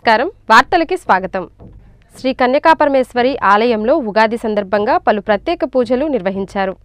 నమస్కారం వార్తలకి స్వాగతం శ్రీ కన్యకాపరమేశ్వరి ఆలయంలో ఉగాది సందర్భంగా పలు ప్రత్యేక పూజలు నిర్వహించారు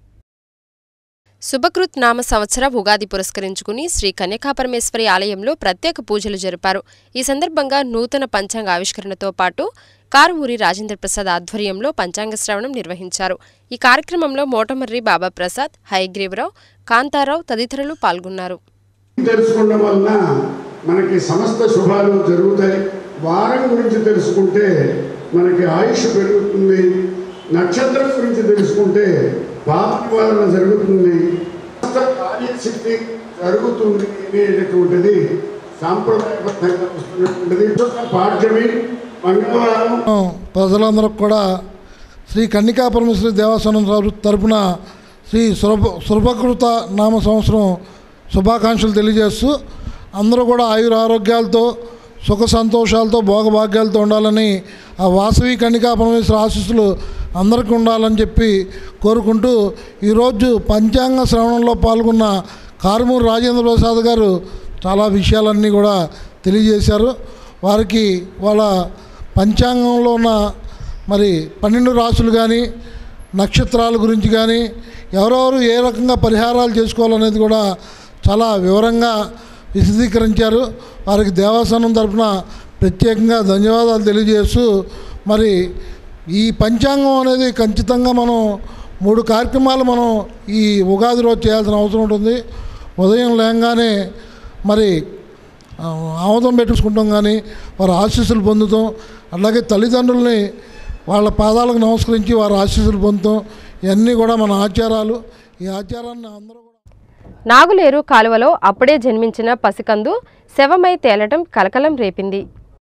శుభకృత్ నామ సంవత్సర ఉగాది పురస్కరించుకుని శ్రీ కన్యకాపరమేశ్వరి ఆలయంలో ప్రత్యేక పూజలు జరిపారు ఈ సందర్భంగా నూతన పంచాంగ ఆవిష్కరణతో పాటు కారుమూరి రాజేంద్ర ప్రసాద్ ఆధ్వర్యంలో పంచాంగ శ్రవణం నిర్వహించారు ఈ కార్యక్రమంలో మోటమర్రి బాబా ప్రసాద్ హయగ్రీవరావు కాంతారావు తదితరులు పాల్గొన్నారు తెలుసుకోవడం వలన మనకి సమస్త శుభాలు జరుగుతాయి వారం గురించి తెలుసుకుంటే మనకి ఆయుష్ పెరుగుతుంది నక్షత్రం గురించి తెలుసుకుంటే పాప నివారణ జరుగుతుంది సమస్త కార్యశక్తి జరుగుతుంది అనేటటువంటిది సాంప్రదాయబద్ధంగా వస్తున్నటువంటిది పాఠ్యమి మంగళవారం ప్రజలందరికి కూడా శ్రీ కన్నికా పరమేశ్వరి దేవస్థానం తరపు- తరపున శ్రీ సులభ సులభకృత నామ సంవత్సరం శుభాకాంక్షలు తెలియజేస్తూ అందరూ కూడా ఆయుర ఆరోగ్యాలతో సుఖ సంతోషాలతో భోగభాగ్యాలతో ఉండాలని ఆ వాసవి కన్నికా పరమేశ్వర ఆశీస్సులు అందరికీ ఉండాలని చెప్పి కోరుకుంటూ ఈరోజు పంచాంగ శ్రవణంలో పాల్గొన్న కారుమూరు రాజేంద్ర ప్రసాద్ గారు చాలా విషయాలన్నీ కూడా తెలియజేశారు వారికి వాళ్ళ పంచాంగంలో ఉన్న మరి పన్నెండు రాసులు కానీ నక్షత్రాల గురించి కానీ ఎవరెవరు ఏ రకంగా పరిహారాలు చేసుకోవాలనేది కూడా చాలా వివరంగా విశదీకరించారు వారికి దేవస్థానం తరఫున ప్రత్యేకంగా ధన్యవాదాలు తెలియజేస్తూ మరి ఈ పంచాంగం అనేది ఖచ్చితంగా మనం మూడు కార్యక్రమాలు మనం ఈ ఉగాది రోజు చేయాల్సిన అవసరం ఉంటుంది ఉదయం లేగానే మరి ఆ, ఆమోదం పెట్టించుకుంటాం కానీ వారి ఆశీస్సులు పొందుతాం అలాగే తల్లిదండ్రుల్ని వాళ్ళ పాదాలకు నమస్కరించి వారి ఆశీస్సులు పొందుతాం ఇవన్నీ కూడా మన ఆచారాలు ఈ ఆచారాన్ని అందరూ కూడా నాగులేరు కాలువలో అప్పుడే జన్మించిన పసికందు శవమై తేలటం కలకలం రేపింది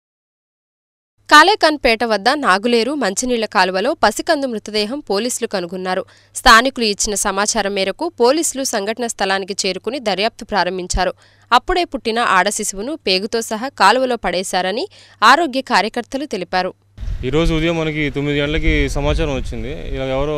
కాలేకన్పేట వద్ద నాగులేరు మంచినీళ్ల కాలువలో పసికందు మృతదేహం పోలీసులు కనుగొన్నారు స్థానికులు ఇచ్చిన సమాచారం మేరకు పోలీసులు సంఘటన స్థలానికి చేరుకుని దర్యాప్తు ప్రారంభించారు అప్పుడే పుట్టిన ఆడ శిశువును పేగుతో సహా కాలువలో పడేశారని ఆరోగ్య కార్యకర్తలు తెలిపారు ఈరోజు ఉదయం మనకి తొమ్మిది గంటలకి సమాచారం వచ్చింది ఇలా ఎవరో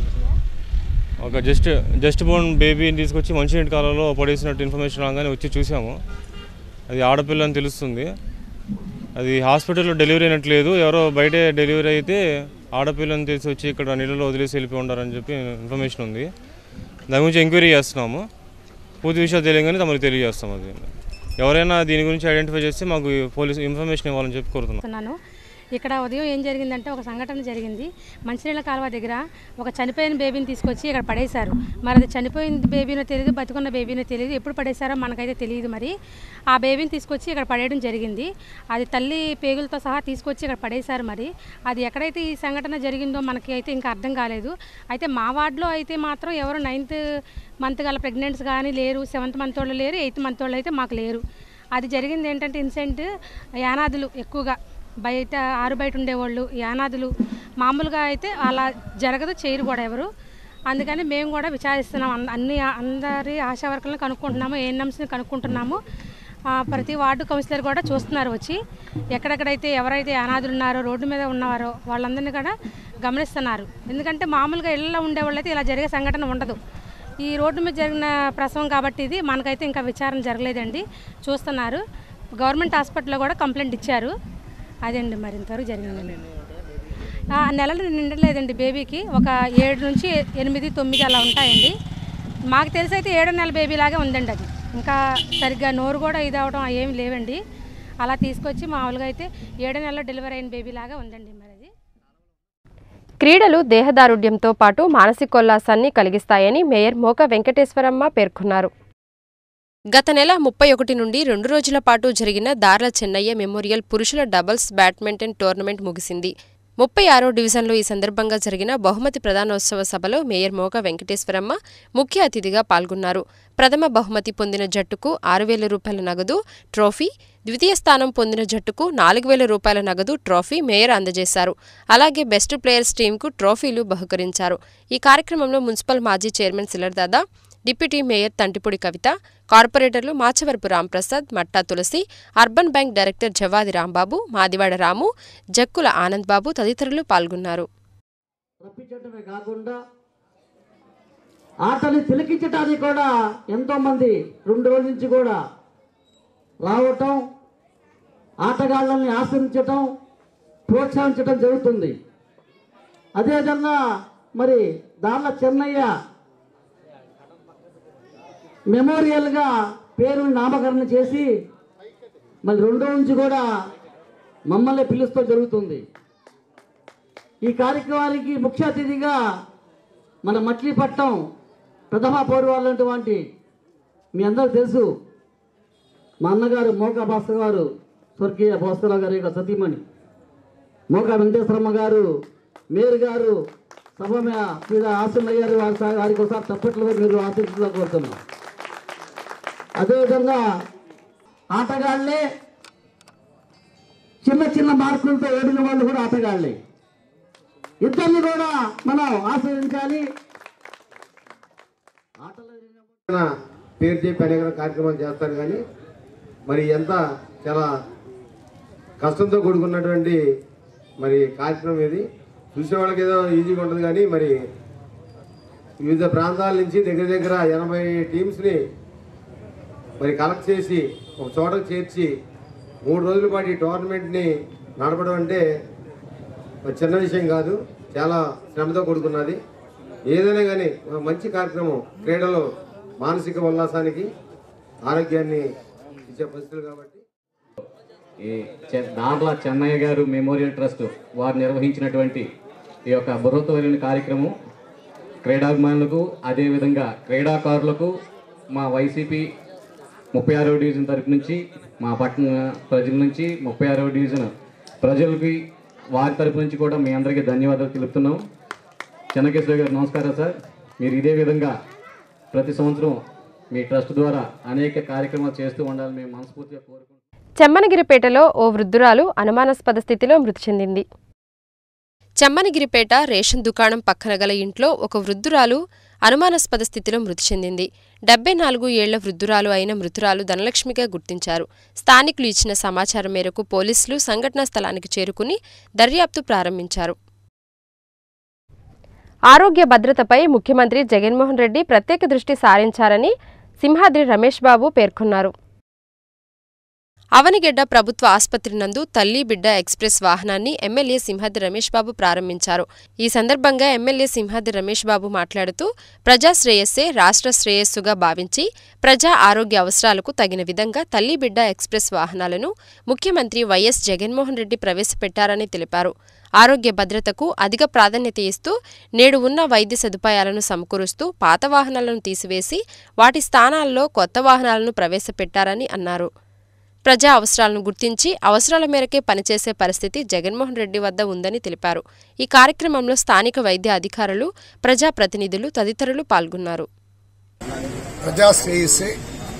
ఒక జస్ట్ జస్ట్ బోర్న్ బేబీని తీసుకొచ్చి మంచినీటి కాలంలో పడేసినట్టు ఇన్ఫర్మేషన్ రాగానే వచ్చి చూసాము అది ఆడపిల్ల అని తెలుస్తుంది అది హాస్పిటల్లో డెలివరీ అయినట్లేదు ఎవరో బయటే డెలివరీ అయితే ఆడపిల్లని తెలిసి వచ్చి ఇక్కడ నీళ్ళలో వదిలేసి వెళ్ళిపోయి ఉండారని చెప్పి ఇన్ఫర్మేషన్ ఉంది దాని గురించి ఎంక్వైరీ చేస్తున్నాము పూర్తి విషయాలు తెలియగానే తమకు తెలియజేస్తాం అది ఎవరైనా దీని గురించి ఐడెంటిఫై చేస్తే మాకు పోలీస్ ఇన్ఫర్మేషన్ ఇవ్వాలని చెప్పి కోరుతున్నాం చెప్తున్నాను ఇక్కడ ఉదయం ఏం జరిగిందంటే ఒక సంఘటన జరిగింది మంచినీళ్ళ కాలువ దగ్గర ఒక చనిపోయిన బేబీని తీసుకొచ్చి ఇక్కడ పడేశారు మరి అది చనిపోయిన బేబీనో తెలియదు బతుకున్న బేబీనో తెలియదు ఎప్పుడు పడేశారో మనకైతే తెలియదు మరి ఆ బేబీని తీసుకొచ్చి ఇక్కడ పడేయడం జరిగింది అది తల్లి పేగులతో సహా తీసుకొచ్చి ఇక్కడ పడేశారు మరి అది ఎక్కడైతే ఈ సంఘటన జరిగిందో మనకి అయితే ఇంకా అర్థం కాలేదు అయితే మా వార్డులో అయితే మాత్రం ఎవరు నైన్త్ మంత్ గల ప్రెగ్నెంట్స్ కానీ లేరు సెవెంత్ మంత్ వాళ్ళు లేరు ఎయిత్ మంత్ వాళ్ళు అయితే మాకు లేరు అది జరిగింది ఏంటంటే ఇన్సెంట్ యానాదులు ఎక్కువగా బయట ఆరు బయట ఉండేవాళ్ళు యానాదులు మామూలుగా అయితే అలా జరగదు చేయరు కూడా ఎవరు అందుకని మేము కూడా విచారిస్తున్నాం అన్- అన్ని అందరి ఆశా వర్కర్లను కనుక్కుంటున్నాము ఏఎన్ఎంస్ని కనుక్కుంటున్నాము ఆ, ప్రతి వార్డు కౌన్సిలర్ కూడా చూస్తున్నారు వచ్చి ఎక్కడెక్కడైతే ఎవరైతే అనాథులు ఉన్నారో రోడ్డు మీద ఉన్నారో వాళ్ళందరినీ కూడా గమనిస్తున్నారు ఎందుకంటే మామూలుగా ఇళ్ళలో ఉండేవాళ్ళు అయితే ఇలా జరిగే సంఘటన ఉండదు ఈ రోడ్డు మీద జరిగిన ప్రసవం కాబట్టి ఇది మనకైతే ఇంకా విచారణ జరగలేదండి చూస్తున్నారు గవర్నమెంట్ హాస్పిటల్లో కూడా కంప్లైంట్ ఇచ్చారు అదండి మరి ఇంతవరకు జరిగిందండి ఆ, నెలలు నిండలేదండి బేబీకి ఒక ఏడు నుంచి ఎనిమిది తొమ్మిది అలా ఉంటాయండి మాకు తెలిసి అయితే ఏడో నెల బేబీ లాగే ఉందండి అది ఇంకా సరిగ్గా నోరు కూడా ఇది అవడం ఏమి లేవండి అలా తీసుకొచ్చి మామూలుగా అయితే ఏడో నెలలో డెలివరీ అయిన బేబీ లాగా ఉందండి మరి అది క్రీడలు దేహదారుఢ్యంతో పాటు మానసికోల్లాసాన్ని కలిగిస్తాయని మేయర్ మోక వెంకటేశ్వరమ్మ పేర్కొన్నారు గత నెల ముప్పై ఒకటి నుండి రెండు రోజుల పాటు జరిగిన దార్ల చెన్నయ్య మెమోరియల్ పురుషుల డబుల్స్ బ్యాడ్మింటన్ టోర్నమెంట్ ముగిసింది ముప్పై ఆరో డివిజన్లో ఈ సందర్భంగా జరిగిన బహుమతి ప్రధానోత్సవ సభలో మేయర్ మోక వెంకటేశ్వరమ్మ ముఖ్య అతిథిగా పాల్గొన్నారు ప్రథమ బహుమతి పొందిన జట్టుకు ఆరు వేల రూపాయల నగదు ట్రోఫీ ద్వితీయ స్థానం పొందిన జట్టుకు నాలుగు వేల రూపాయల నగదు ట్రోఫీ మేయర్ అందజేశారు అలాగే బెస్ట్ ప్లేయర్స్ టీంకు ట్రోఫీలు బహుకరించారు ఈ కార్యక్రమంలో మున్సిపల్ మాజీ chairman Silardada deputy mayor Tantipudi Kavitha కార్పొరేటర్లు Machavarapu Ramprasad Matta Tulasi urban bank director Jawadi Rambabu Madivada Ramu Jakkula Anand Babu తదితరులు పాల్గొన్నారు రప్పించటమే కాకుండా ఆటని తిలకించడానికి కూడా ఎంతోమంది రెండు రోజుల నుంచి కూడా రావటం ఆటగాళ్ళని ఆశ్రయించటం ప్రోత్సహించడం జరుగుతుంది అదేవిధంగా మరి దాళ్ళ చెన్నయ్య మెమోరియల్గా పేరు నామకరణం చేసి మళ్ళీ రెండో నుంచి కూడా మమ్మల్ని పిలుస్తూ జరుగుతుంది ఈ కార్యక్రమానికి ముఖ్య అతిథిగా మన మచిలీపట్నం ప్రథమ పౌరవాళ్ళటువంటి మీ అందరూ తెలుసు మా అన్నగారు మోకా భాస్కర్ గారు స్వర్గీయ భాస్కరరావు గారి యొక్క సతీమణి మోకా వెంకటేశ్వరమ్మ గారు మేయర్ గారు సభ మీద ఆశలయ్యారు వారి సా- వారికి ఒకసారి తప్పట్లు మీరు ఆశించుగా కోరుతున్నాం అదేవిధంగా ఆటగాళ్ళే చిన్న చిన్న మార్కులతో ఓడిన వాళ్ళు కూడా ఆటగాళ్ళే ఇద్దరిని కూడా మనం ఆశ్రయించాలి ఆటలో ఆయన పేరు చెప్పి అనేక కార్యక్రమాలు చేస్తారు కానీ మరి ఎంత చాలా కష్టంతో కూడుకున్నటువంటి మరి కార్యక్రమం ఇది చూసేవాళ్ళకి ఏదో ఈజీగా ఉంటుంది కానీ మరి వివిధ ప్రాంతాల నుంచి దగ్గర దగ్గర ఎనభై టీమ్స్ని మరి కలెక్ట్ చేసి ఒక చోటకు చేర్చి మూడు రోజుల పాటు ఈ టోర్నమెంట్ని నడపడం అంటే ఒక చిన్న విషయం కాదు చాలా శ్రమతో కూడుకున్నది ఏదైనా కానీ ఒక మంచి కార్యక్రమం క్రీడలు మానసిక ఉల్లాసానికి ఆరోగ్యాన్ని ఇచ్చే పరిస్థితులు కాబట్టి ఈ చె- దాంట్ల చెన్నయ్య గారు మెమోరియల్ ట్రస్ట్ వారు నిర్వహించినటువంటి ఈ యొక్క బృహత్తమైన కార్యక్రమం క్రీడాభిమానులకు అదేవిధంగా క్రీడాకారులకు మా వైసీపీ ముప్పై ఆరవ డివిజన్ తరపు నుంచి మా పట్టణ ప్రజల నుంచి ముప్పై ఆరవ డివిజన్ ప్రజలకి వారి తరపు నుంచి కూడా మీ అందరికీ ధన్యవాదాలు తెలుపుతున్నాం చెన్నకేశ్వర గారు నమస్కారం సార్ మీరు ఇదే విధంగా ప్రతి సంవత్సరం మీ ట్రస్ట్ ద్వారా అనేక కార్యక్రమాలు చేస్తూ ఉండాలని మేము మనస్ఫూర్తిగా కోరుకుంటున్నాం చెమ్మనగిరిపేటలో ఓ వృద్ధురాలు అనుమానాస్పద స్థితిలో మృతి చెందింది చెమ్మనగిరిపేట రేషన్ దుకాణం పక్కన గల ఇంట్లో ఒక వృద్ధురాలు అనుమానాస్పద స్థితిలో మృతి చెందింది డెబ్బై నాలుగు ఏళ్ల వృద్ధురాలు అయిన మృతురాలు ధనలక్ష్మిగా గుర్తించారు స్థానికులు ఇచ్చిన సమాచారం మేరకు పోలీసులు సంఘటనా స్థలానికి చేరుకుని దర్యాప్తు ప్రారంభించారు ఆరోగ్య భద్రతపై ముఖ్యమంత్రి జగన్మోహన్ రెడ్డి ప్రత్యేక దృష్టి సారించారని సింహాద్రి రమేష్ బాబు పేర్కొన్నారు అవనిగడ్డ ప్రభుత్వ ఆసుపత్రి నందు తల్లి బిడ్డ ఎక్స్ప్రెస్ వాహనాన్ని ఎమ్మెల్యే సింహాద్రి రమేష్ బాబు ప్రారంభించారు ఈ సందర్భంగా ఎమ్మెల్యే సింహాద్రి రమేష్ బాబు మాట్లాడుతూ ప్రజా శ్రేయస్సే రాష్ట్ర శ్రేయస్సుగా భావించి ప్రజా ఆరోగ్య అవసరాలకు తగిన విధంగా తల్లి బిడ్డ ఎక్స్ప్రెస్ వాహనాలను ముఖ్యమంత్రి వైఎస్ జగన్మోహన్ రెడ్డి ప్రవేశపెట్టారని తెలిపారు ఆరోగ్య భద్రతకు అధిక ప్రాధాన్యత ఇస్తూ నేడు ఉన్న వైద్య సదుపాయాలను సమకూరుస్తూ పాత వాహనాలను తీసివేసి వాటి స్థానాల్లో కొత్త వాహనాలను ప్రవేశపెట్టారని అన్నారు ప్రజా అవసరాలను గుర్తించి అవసరాల మేరకే పనిచేసే పరిస్థితి జగన్మోహన్ రెడ్డి వద్ద ఉందని తెలిపారు ఈ కార్యక్రమంలో స్థానిక వైద్య అధికారులు ప్రజాప్రతినిధులు తదితరులు పాల్గొన్నారు ప్రజా శ్రేయస్సే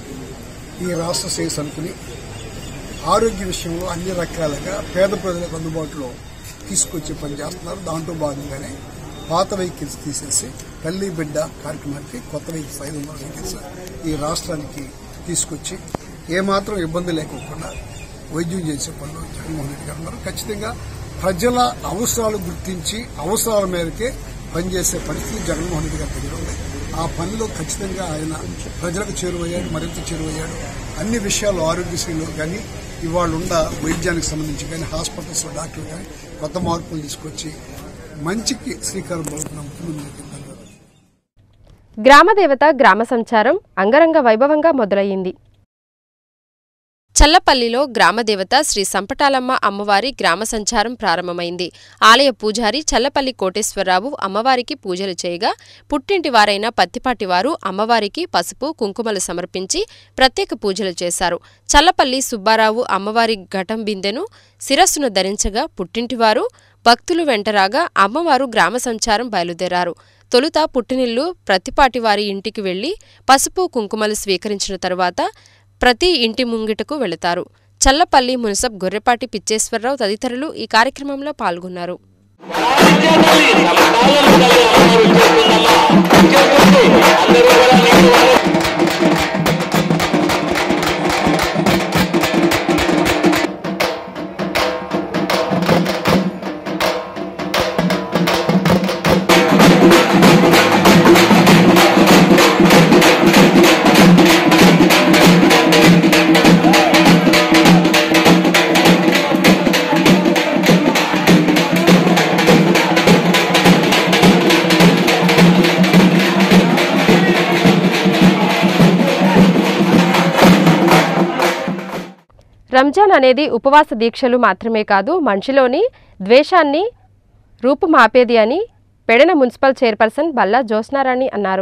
ఈ రాష్ట్ర శ్రేయస్సు అనుకుని ఆరోగ్య విషయంలో అన్ని రకాలుగా పేద ప్రజలకు అందుబాటులో తీసుకొచ్చే పని చేస్తున్నారు దాంట్లో భాగంగానే పాత వెహికల్స్ తీసేసి తల్లి బిడ్డ కార్యక్రమానికి కొత్త వెహికల్స్ ఐదు వందల వెహికల్స్ ఈ రాష్ట్రానికి తీసుకొచ్చి ఏమాత్రం ఇబ్బంది లేకోకుండా వైద్యం చేసే పనులు జగన్మోహన్ రెడ్డి గారు ఉన్నారు ఖచ్చితంగా ప్రజల అవసరాలు గుర్తించి అవసరాల మేరకే పనిచేసే పరిస్థితి జగన్మోహన్ రెడ్డి గారి దగ్గర ఉంది ఆ పనిలో ఖచ్చితంగా ఆయన ప్రజలకు చేరువయ్యాడు మరింత చేరువయ్యాడు అన్ని విషయాలు ఆరోగ్యశ్రీలో కానీ ఇవాళ ఉన్న వైద్యానికి సంబంధించి కానీ హాస్పిటల్స్లో డాక్టర్లు కానీ కొత్త మార్పులు తీసుకొచ్చి మంచికి శ్రీకారం పడుతున్న ముఖ్యమంత్రి ధన్యవాదాలు గ్రామదేవత గ్రామ సంచారం అంగరంగ వైభవంగా మొదలయ్యింది చల్లపల్లిలో గ్రామదేవత శ్రీ సంపటాలమ్మ అమ్మవారి గ్రామ సంచారం ప్రారంభమైంది ఆలయ పూజారి చల్లపల్లి కోటేశ్వరరావు అమ్మవారికి పూజలు చేయగా పుట్టింటి వారైన పత్తిపాటి వారు అమ్మవారికి పసుపు కుంకుమలు సమర్పించి ప్రత్యేక పూజలు చేశారు చల్లపల్లి సుబ్బారావు అమ్మవారి ఘటం బిందెను శిరస్సును ధరించగా పుట్టింటివారు భక్తులు వెంటరాగా అమ్మవారు గ్రామ సంచారం బయలుదేరారు తొలుత పుట్టినిల్లు ప్రతిపాటివారి ఇంటికి వెళ్లి పసుపు కుంకుమలు స్వీకరించిన తరువాత ప్రతి ఇంటి ముంగిటకు వెళతారు చల్లపల్లి మున్సబ్ గొర్రెపాటి పిచ్చేశ్వరరావు తదితరులు ఈ కార్యక్రమంలో పాల్గొన్నారు రంజాన్ అనేది ఉపవాస దీక్షలు మాత్రమే కాదు మనిషిలోని ద్వేషాన్ని రూపుమాపేది అని పెడన మున్సిపల్ చైర్పర్సన్ బల్లా జ్యోత్స్నారాణి అన్నారు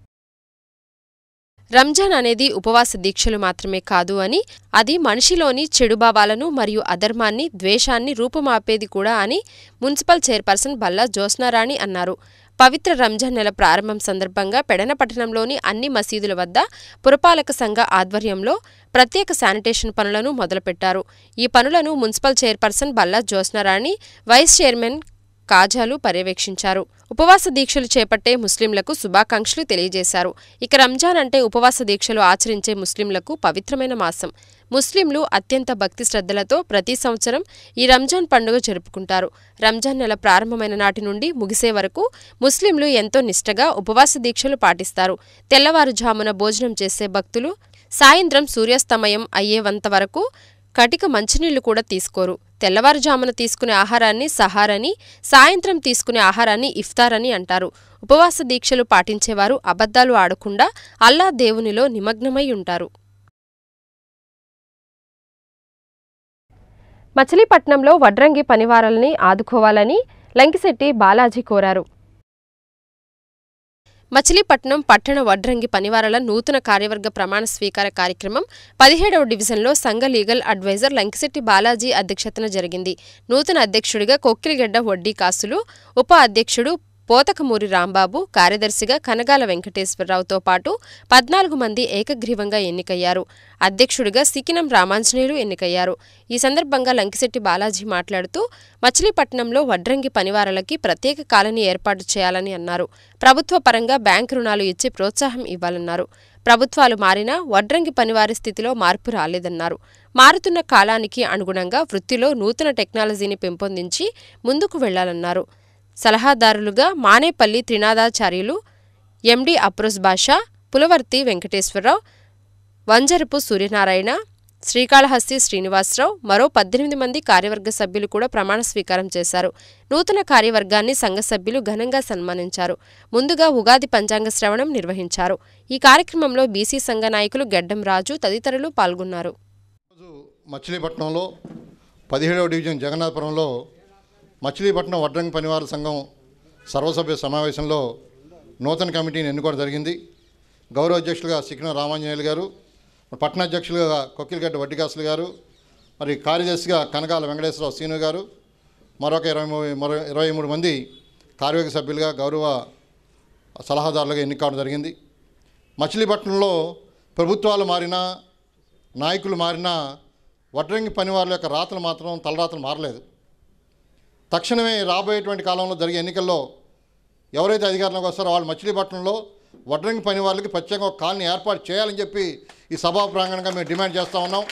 రంజాన్ అనేది ఉపవాస దీక్షలు మాత్రమే కాదు అని అది మనిషిలోని చెడు భావాలను మరియు అధర్మాన్ని ద్వేషాన్ని రూపుమాపేది కూడా అని మున్సిపల్ చైర్పర్సన్ బల్లా జ్యోత్స్నారాణి అన్నారు పవిత్ర రంజాన్ నెల ప్రారంభం సందర్భంగా పెడన పట్టణంలోని అన్ని మసీదుల వద్ద పురపాలక సంఘ ఆధ్వర్యంలో ప్రత్యేక శానిటేషన్ పనులను మొదలుపెట్టారు ఈ పనులను municipal chairperson Balla Jyotsnarani vice chairman కాజాలు పర్యవేక్షించారు ఉపవాస దీక్షలు చేపట్టే ముస్లింలకు శుభాకాంక్షలు తెలియజేశారు ఇక రంజాన్ అంటే ఉపవాస దీక్షలు ఆచరించే ముస్లింలకు పవిత్రమైన మాసం ముస్లింలు అత్యంత భక్తి శ్రద్ధలతో ప్రతి సంవత్సరం ఈ రంజాన్ పండుగ జరుపుకుంటారు రంజాన్ నెల ప్రారంభమైన నాటి నుండి ముగిసే వరకు ముస్లింలు ఎంతో నిష్టగా ఉపవాస దీక్షలు పాటిస్తారు తెల్లవారుజామున భోజనం చేసే భక్తులు సాయంత్రం సూర్యాస్తమయం అయ్యేవంత వరకు కటిక మంచినీళ్లు కూడా తీసుకోరు తెల్లవారుజామున తీసుకునే ఆహారాన్ని సహారని సాయంత్రం తీసుకునే ఆహారాన్ని ఇఫ్తార్ అని అంటారు ఉపవాస దీక్షలు పాటించేవారు అబద్ధాలు ఆడకుండా అల్లా దేవునిలో నిమగ్నమై ఉంటారు మచిలీపట్నంలో వడ్రంగి పనివారల్ని ఆదుకోవాలని లంకిశెట్టి బాలాజీ కోరారు మచిలీపట్నం పట్టణ వడ్రంగి పనివారల నూతన కార్యవర్గ ప్రమాణ స్వీకార కార్యక్రమం పదిహేడవ డివిజన్లో సంఘ లీగల్ అడ్వైజర్ లంకిశెట్టి బాలాజీ అధ్యక్షతన జరిగింది నూతన అధ్యక్షుడిగా కొక్కిలిగడ్డ వడ్డీ కాసులు ఉప అధ్యక్షుడు పోతకమూరి రాంబాబు కార్యదర్శిగా కనగాల వెంకటేశ్వరరావుతో పాటు పద్నాలుగు మంది ఏకగ్రీవంగా ఎన్నికయ్యారు అధ్యక్షుడిగా సికినం రామాంజనేయులు ఎన్నికయ్యారు ఈ సందర్భంగా లంకిశెట్టి బాలాజీ మాట్లాడుతూ మచిలీపట్నంలో వడ్రంగి పనివారలకి ప్రత్యేక కాలనీ ఏర్పాటు చేయాలని అన్నారు ప్రభుత్వ పరంగా బ్యాంకు రుణాలు ఇచ్చి ప్రోత్సాహం ఇవ్వాలన్నారు ప్రభుత్వాలు మారినా వడ్రంగి పనివారి స్థితిలో మార్పు రాలేదన్నారు మారుతున్న కాలానికి అనుగుణంగా వృత్తిలో నూతన టెక్నాలజీని పెంపొందించి ముందుకు వెళ్లాలన్నారు సలహాదారులుగా మానేపల్లి త్రినాథాచార్యులు ఎండి అప్రోజ్ బాషా పులవర్తి వెంకటేశ్వరరావు వంజరపు సూర్యనారాయణ శ్రీకాళహస్తి శ్రీనివాసరావు మరో పద్దెనిమిది మంది కార్యవర్గ సభ్యులు కూడా ప్రమాణ స్వీకారం చేశారు నూతన కార్యవర్గాన్ని సంఘ సభ్యులు ఘనంగా సన్మానించారు ముందుగా ఉగాది పంచాంగ శ్రవణం నిర్వహించారు ఈ కార్యక్రమంలో బీసీ సంఘ నాయకులు గెడ్డం రాజు తదితరులు పాల్గొన్నారు మచిలీపట్నంలో పదిహేడవ డివిజన్ జగన్నాథపురంలో మచిలీపట్నం వడ్రంగి పనివార సంఘం సర్వసభ్య సమావేశంలో నూతన కమిటీని ఎన్నుకోవడం జరిగింది గౌరవ అధ్యక్షులుగా సిక్కిన రామాంజనేయులు గారు పట్టణ అధ్యక్షులుగా కొక్కిలగడ్డ వడ్డికాసులు గారు మరి కార్యదర్శిగా కనకాల వెంకటేశ్వరరావు సీను గారు మరొక ఇరవై మూడు మరో ఇరవై మూడు మంది కార్యవర్గ సభ్యులుగా గౌరవ సలహాదారులుగా ఎన్నికవడం జరిగింది మచిలీపట్నంలో ప్రభుత్వాలు మారినా నాయకులు మారినా వడ్రంగి పనివారుల యొక్క రాతలు మాత్రం తలరాతలు మారలేదు తక్షణమే రాబోయేటువంటి కాలంలో జరిగే ఎన్నికల్లో ఎవరైతే అధికారంలోకి వస్తారో వాళ్ళు మచిలీపట్నంలో వడ్రంగి పని వాళ్ళకి ప్రత్యేకంగా ఒక కాలనీ ఏర్పాటు చేయాలని చెప్పి ఈ సభా ప్రాంగణంగా మేము డిమాండ్ చేస్తూ ఉన్నాం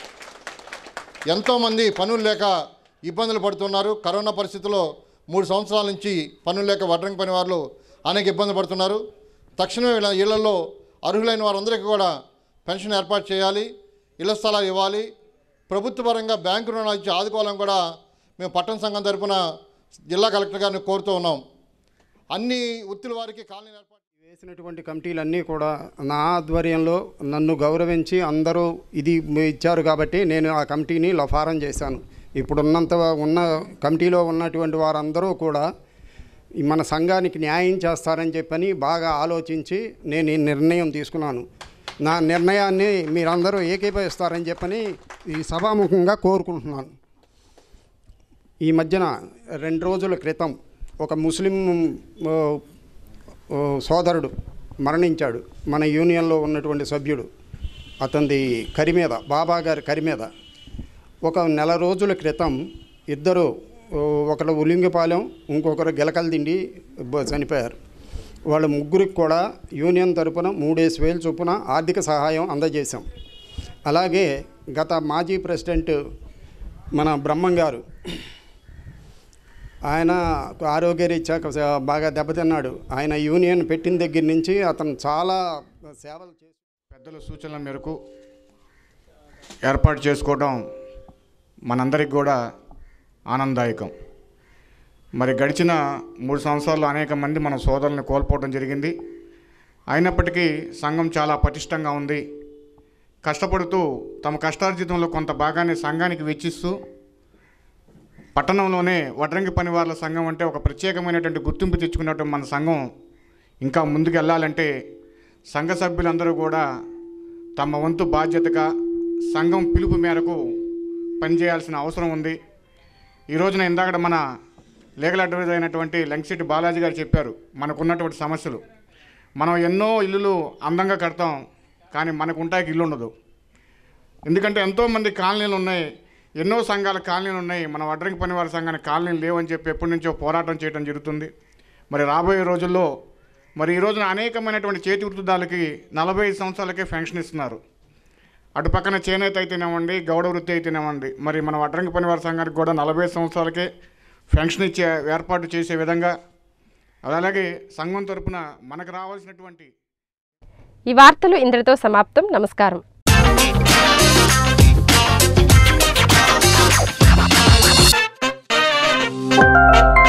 ఎంతోమంది పనులు లేక ఇబ్బందులు పడుతున్నారు కరోనా పరిస్థితుల్లో మూడు సంవత్సరాల నుంచి పనులు లేక వడ్రంగి పని వాళ్ళు అనేక ఇబ్బందులు పడుతున్నారు తక్షణమే వీళ్ళ ఇళ్లలో అర్హులైన వారందరికీ కూడా పెన్షన్ ఏర్పాటు చేయాలి ఇళ్ల స్థలాలు ఇవ్వాలి ప్రభుత్వ పరంగా బ్యాంకు రుణాలు ఇచ్చి ఆదుకోవాలని కూడా మేము పట్టణ సంఘం తరపున జిల్లా కలెక్టర్ గారిని కోరుతూ ఉన్నాం అన్ని వృత్తుల వారికి కాలనీ ఏర్పాటు వేసినటువంటి కమిటీలన్నీ కూడా నా ఆధ్వర్యంలో నన్ను గౌరవించి అందరూ ఇది ఇచ్చారు కాబట్టి నేను ఆ కమిటీని లఫారం చేశాను ఇప్పుడున్నంత ఉన్న కమిటీలో ఉన్నటువంటి వారందరూ కూడా ఈ మన సంఘానికి న్యాయం చేస్తారని చెప్పని బాగా ఆలోచించి నేను ఈ నిర్ణయం తీసుకున్నాను నా నిర్ణయాన్ని మీరందరూ ఏకీభవిస్తారని చెప్పని ఈ సభాముఖంగా కోరుకుంటున్నాను ఈ మధ్యన రెండు రోజుల క్రితం ఒక ముస్లిం ఆ, ఆ, సోదరుడు మరణించాడు మన యూనియన్లో ఉన్నటువంటి సభ్యుడు అతనిది కరి మీద బాబా గారి కరి మీద ఒక నెల రోజుల క్రితం ఇద్దరు ఓ, ఒకరు ఉలింగిపాలెం ఇంకొకరు గిలకలదిండి బ- చనిపోయారు వాళ్ళ ముగ్గురికి కూడా యూనియన్ తరపున మూడేసి వేలు చొప్పున ఆర్థిక సహాయం అందజేశాం అలాగే గత మాజీ ప్రెసిడెంట్ మన బ్రహ్మం గారు ఆయన ఆరోగ్యరీత్యా కొంచెం బాగా దెబ్బతిన్నాడు ఆయన యూనియన్ పెట్టిన దగ్గర నుంచి అతను చాలా సేవలు చేసి పెద్దల సూచనల మేరకు ఏర్పాటు చేసుకోవడం మనందరికి కూడా ఆనందదాయకం మరి గడిచిన మూడు సంవత్సరాల్లో అనేక మంది మన సోదరులను కోల్పోవడం జరిగింది అయినప్పటికీ సంఘం చాలా పటిష్టంగా ఉంది కష్టపడుతూ తమ కష్టార్జితంలో కొంత భాగాన్ని సంఘానికి వెచ్చిస్తూ పట్టణంలోనే వడ్రంగి పనివార్ల సంఘం అంటే ఒక ప్రత్యేకమైనటువంటి గుర్తింపు తెచ్చుకున్నటువంటి మన సంఘం ఇంకా ముందుకు వెళ్ళాలంటే సంఘ సభ్యులందరూ కూడా తమ వంతు బాధ్యతగా సంఘం పిలుపు మేరకు పనిచేయాల్సిన అవసరం ఉంది ఈ రోజున ఇందాక మన లీగల్ అడ్వైజర్ అయినటువంటి లంకిశెట్టి బాలాజీ గారు చెప్పారు మనకున్నటువంటి సమస్యలు మనం ఎన్నో ఇల్లులు అందంగా కడతాం కానీ మనకు ఉంటాకి ఇల్లు ఉండదు ఎందుకంటే ఎంతోమంది కాలనీలు ఉన్నాయి ఎన్నో సంఘాల కాలనీలు ఉన్నాయి మన వడ్రంగి పనివారి సంఘానికి కాలనీలు లేవని చెప్పి ఎప్పటి నుంచో పోరాటం చేయడం జరుగుతుంది మరి రాబోయే రోజుల్లో మరి ఈ రోజున అనేకమైనటువంటి చేతి వృత్తిదారులకి నలభై ఐదు సంవత్సరాలకే పెన్షన్ ఇస్తున్నారు అటు పక్కన చేనేత అయితేనేమండి గౌడ వృత్తి అయితేనేమండి మరి మన వడ్రంగి పనివారి సంఘానికి కూడా నలభై ఐదు సంవత్సరాలకే పెన్షన్ ఇచ్చే ఏర్పాటు చేసే విధంగా అలాగే సంఘం తరపున మనకు రావాల్సినటువంటి ఈ వార్తలు ఇంద్రతో సమాప్తం నమస్కారం Thank you.